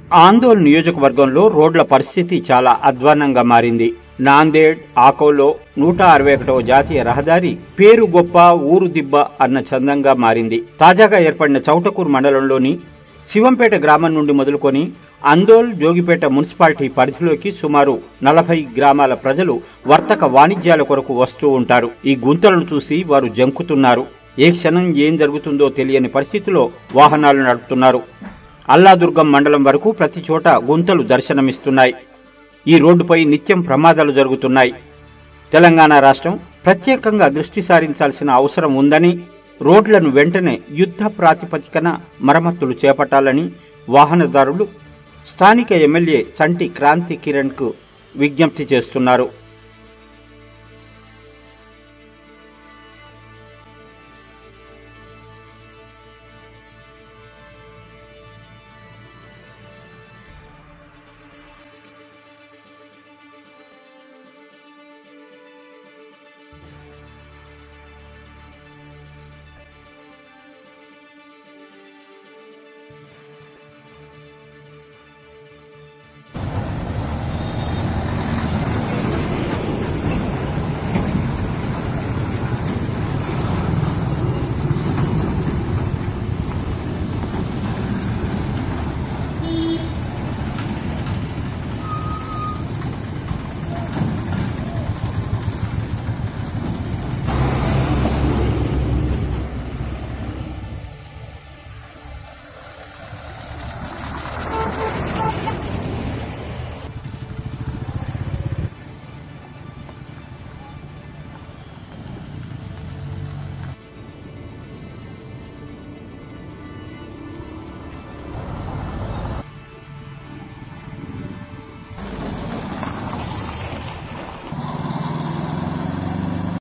ఆందోళన నియోజకవర్గంలో రోడ్ల పరిస్థితి చాలా అధ్వాన్నంగా మారింది నాందేడ్ ఆకోలో నూట అరవై ఒకటవ జాతీయ రహదారి పేరు గొప్ప ఊరు దిబ్బ అన్న చందంగా మారింది తాజాగా ఏర్పడిన చౌటకూరు మండలంలోని శివంపేట గ్రామం నుండి మొదలుకొని అందోల్ జోగిపేట మున్సిపాలిటీ పరిధిలోకి సుమారు నలభై గ్రామాల ప్రజలు వర్తక వాణిజ్యాల కొరకు వస్తూ ఉంటారు ఈ గుంతలను చూసి వారు జంకుతున్నారు ఏ క్షణం ఏం జరుగుతుందో తెలియని పరిస్థితిలో వాహనాలు నడుపుతున్నారు అల్లాదుర్గం మండలం వరకు ప్రతి చోట గుంతలు దర్శనమిస్తున్నాయి ఈ రోడ్డుపై నిత్యం ప్రమాదాలు జరుగుతున్నాయి తెలంగాణ రాష్ట్రం ప్రత్యేకంగా దృష్టి సారించాల్సిన అవసరం ఉందని రోడ్లను వెంటనే యుద్ధ ప్రాతిపదికన మరమ్మతులు చేపట్టాలని వాహనదారులు స్థానిక ఎమ్మెల్యే చంటి క్రాంతి కిరణ్ కు విజ్ఞప్తి చేస్తున్నారు